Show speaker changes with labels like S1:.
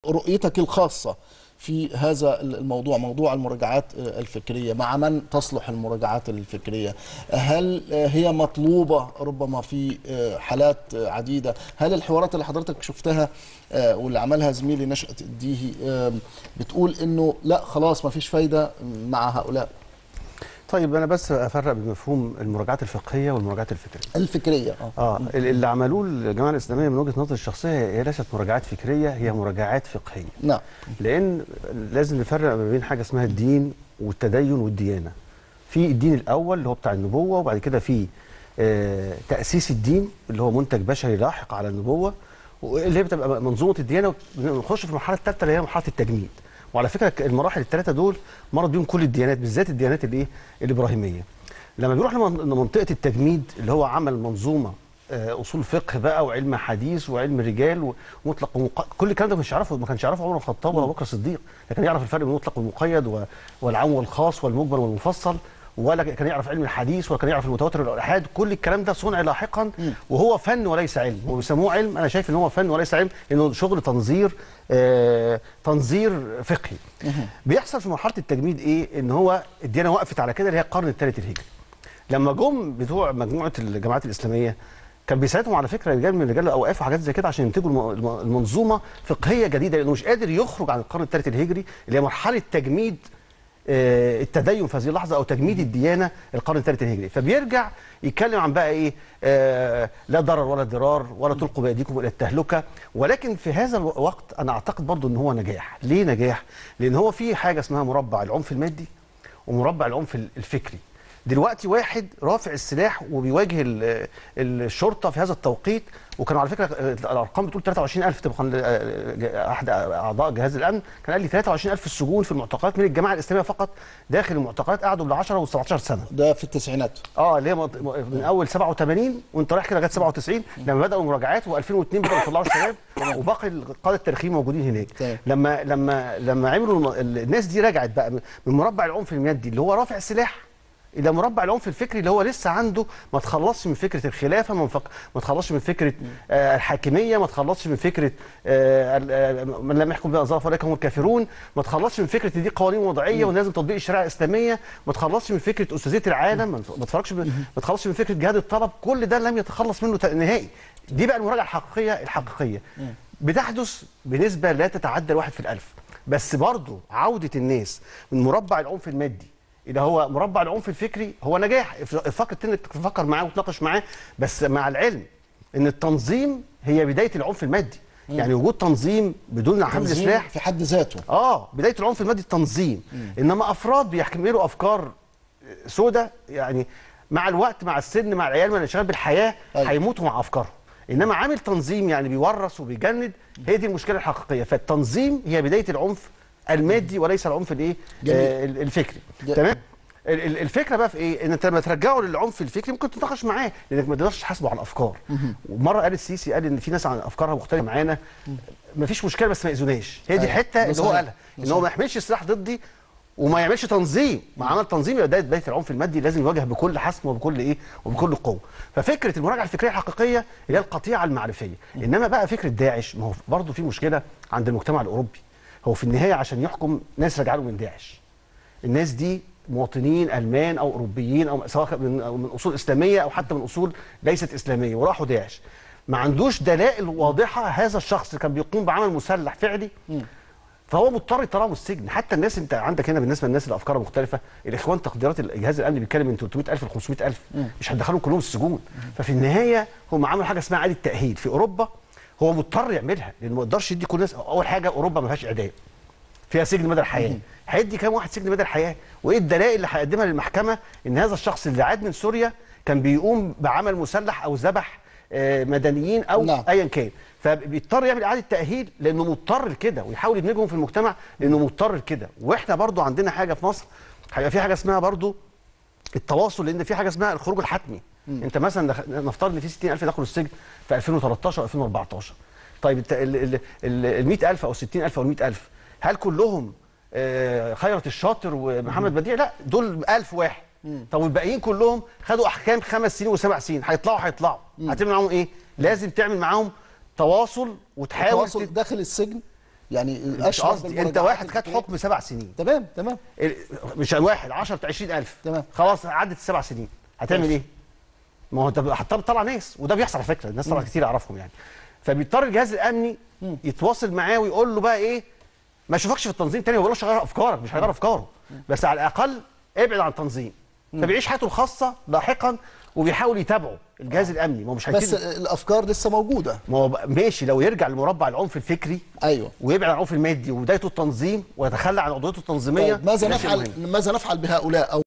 S1: رؤيتك الخاصه في هذا الموضوع موضوع المراجعات الفكريه مع من تصلح المراجعات الفكريه هل هي مطلوبه ربما في حالات عديده هل الحوارات اللي حضرتك شفتها واللي عملها زميلي نشأة الديهي بتقول انه لا خلاص ما فيش فايده مع هؤلاء
S2: طيب انا بس افرق بين مفهوم المراجعات الفقهيه والمراجعات الفكريه
S1: الفكريه
S2: اه اللي عملوه الجماعه الاسلاميه من وجهه نظري الشخصيه هي ليست مراجعات فكريه هي مراجعات فقهيه
S1: نعم
S2: لان لازم نفرق ما بين حاجه اسمها الدين والتدين والديانه في الدين الاول اللي هو بتاع النبوه وبعد كده في آه تاسيس الدين اللي هو منتج بشري لاحق على النبوه اللي هي بتبقى منظومه الديانه ونخش في المرحله الثالثه اللي هي مرحله التجميد وعلى فكره المراحل الثلاثه دول مرت بيهم كل الديانات بالذات الديانات الايه الابراهيميه لما بيروح لمنطقه التجميد اللي هو عمل منظومه اصول فقه بقى وعلم حديث وعلم رجال ومطلق ومق... كل الكلام ده ما كانش يعرفه ما كانش يعرفه عمر الخطاب ولا بكر الصديق لكن يعرف الفرق بين المطلق والمقيد و... والعام والخاص والمجمل والمفصل ولا كان يعرف علم الحديث ولا كان يعرف المتواتر والاحاد كل الكلام ده صنع لاحقا وهو فن وليس علم وبيسموه علم انا شايف ان هو فن وليس علم انه شغل تنظير آه تنظير فقهي بيحصل في مرحله التجميد ايه ان هو الديانه وقفت على كده اللي هي القرن الثالث الهجري لما جم بتوع مجموعه الجماعات الاسلاميه كان بيساعدهم على فكره رجال من رجال الاوقاف وحاجات زي كده عشان ينتجوا المنظومه فقهيه جديده لانه مش قادر يخرج عن القرن الثالث الهجري اللي هي مرحله تجميد التدين في هذه اللحظه او تجميد الديانه القرن الثالث الهجري فبيرجع يتكلم عن بقى ايه آه لا ضرر ولا ضرار ولا تلقوا بايديكم الى التهلكه ولكن في هذا الوقت انا اعتقد برضو ان هو نجاح ليه نجاح لان هو في حاجه اسمها مربع العنف المادي ومربع العنف الفكري دلوقتي واحد رافع السلاح وبيواجه الشرطه في هذا التوقيت وكانوا على فكره الارقام بتقول 23000 طبقا احد اعضاء جهاز الامن كان قال لي 23000 السجون في المعتقلات من الجماعه الاسلاميه فقط داخل المعتقلات قعدوا بال 10 و17 سنه
S1: ده في التسعينات
S2: اه اللي هي من اول 87 وانت رايح كده لغايه 97 لما بداوا المراجعات و2002 بداوا يطلعوا الشباب وباقي القاده التاريخيين موجودين هناك لما لما لما عملوا الناس دي رجعت بقى من مربع العنف المادي اللي هو رافع السلاح الى مربع العنف الفكري اللي هو لسه عنده ما تخلصش من فكره الخلافه ما, مفك... ما تخلصش من فكره آه الحاكميه ما تخلصش من فكره آه من لم يحكم بها الله فاولئك هم الكافرون ما تخلصش من فكره دي قوانين وضعيه ولازم تطبيق الشريعه الاسلاميه ما تخلصش من فكره استاذيه العالم ما تفرقش ما تخلصش من فكره جهاد الطلب كل ده لم يتخلص منه نهائي دي بقى المراجعه الحقيقيه الحقيقيه بتحدث بنسبه لا تتعدى الواحد في الالف بس برضه عوده الناس من مربع العنف المادي اللي هو مربع العنف الفكري هو نجاح فكر انك تفكر معاه وتناقش معاه بس مع العلم ان التنظيم هي بدايه العنف المادي مم. يعني وجود تنظيم بدون حمل سلاح
S1: في حد ذاته
S2: اه بدايه العنف المادي التنظيم مم. انما افراد بيحملوا افكار سودة يعني مع الوقت مع السن مع العيال مع الانشغال بالحياه هيموتوا مع افكارهم انما عامل تنظيم يعني بيورث وبيجند هي دي المشكله الحقيقيه فالتنظيم هي بدايه العنف المادي وليس العنف الايه آه الفكري تمام الفكره بقى في ايه ان انت لما ترجعه للعنف الفكري ممكن تتناقش معاه لانك ما تقدرش تحاسبه على الافكار ومره قال السيسي قال ان في ناس عن افكارها مختلفه معانا ما فيش مشكله بس ما ياذوناش هي دي الحته اللي هو قالها ان هو ما يحملش سلاح ضدي وما يعملش تنظيم مع عمل تنظيم يبقى بدايه بدايه العنف المادي لازم يواجه بكل حسم وبكل ايه وبكل قوه ففكره المراجعه الفكريه الحقيقيه اللي هي القطيعه المعرفيه انما بقى فكره داعش ما هو برضه في مشكله عند المجتمع الاوروبي هو في النهايه عشان يحكم ناس راجعه له من داعش الناس دي مواطنين المان او اوروبيين او سواء من من اصول اسلاميه او حتى من اصول ليست اسلاميه وراحوا داعش ما عندوش دلائل واضحه هذا الشخص كان بيقوم بعمل مسلح فعلي فهو مضطر يطلعه السجن حتى الناس انت عندك هنا بالنسبه للناس اللي افكارها مختلفه الاخوان تقديرات الجهاز الامني بيتكلم من 300000 ل 500000 مش هتدخلهم كلهم السجون ففي النهايه هم عملوا حاجه اسمها اعاده تاهيل في اوروبا هو مضطر يعملها لانه ما يقدرش يدي كل الناس اول حاجه اوروبا ما فيهاش اعدام فيها سجن مدى الحياه هيدي كام واحد سجن مدى الحياه وايه الدلائل اللي هيقدمها للمحكمه ان هذا الشخص اللي عاد من سوريا كان بيقوم بعمل مسلح او ذبح مدنيين او
S1: نعم.
S2: ايا كان فبيضطر يعمل اعاده تاهيل لانه مضطر لكده ويحاول يدمجهم في المجتمع لانه مضطر لكده واحنا برضو عندنا حاجه في مصر هيبقى في حاجه اسمها برضو التواصل لان في حاجه اسمها الخروج الحتمي مم. انت مثلا دخ... نفترض ان في 60000 دخلوا السجن في 2013 و2014 طيب انت ال 100000 او 60000 او 100000 هل كلهم آه خيرت الشاطر ومحمد بديع لا دول 1000 واحد مم. طب والباقيين كلهم خدوا احكام خمس سنين وسبع سنين هيطلعوا هيطلعوا هتعمل معاهم ايه؟ لازم تعمل معاهم تواصل وتحاول
S1: تواصل داخل السجن يعني
S2: مش
S1: اشهر
S2: قصدي انت
S1: بالمراجعات
S2: واحد خد
S1: الفكرية.
S2: حكم سبع سنين
S1: تمام تمام
S2: ال- مش واحد 10 20000
S1: تمام.
S2: خلاص عدت السبع سنين هتعمل
S1: ماشي.
S2: ايه؟ ما هو انت هتطلع طلع ناس وده بيحصل على فكره الناس طبعا كتير اعرفهم يعني فبيضطر الجهاز الامني يتواصل معاه ويقول له بقى ايه ما اشوفكش في التنظيم تاني ما بقولوش غير افكارك مش هيغير افكاره بس على الاقل ابعد عن التنظيم فبيعيش حياته الخاصه لاحقا وبيحاول يتابعه الجهاز الامني ما هو مش
S1: بس
S2: هيسيب
S1: الافكار لسه موجوده
S2: ما هو بقى- ماشي لو يرجع لمربع العنف الفكري
S1: ايوه
S2: ويبعد عن العنف المادي وبدايته التنظيم ويتخلى عن عضويته التنظيميه
S1: طيب ماذا
S2: ده شيء
S1: نفعل
S2: مهم.
S1: ماذا نفعل بهؤلاء او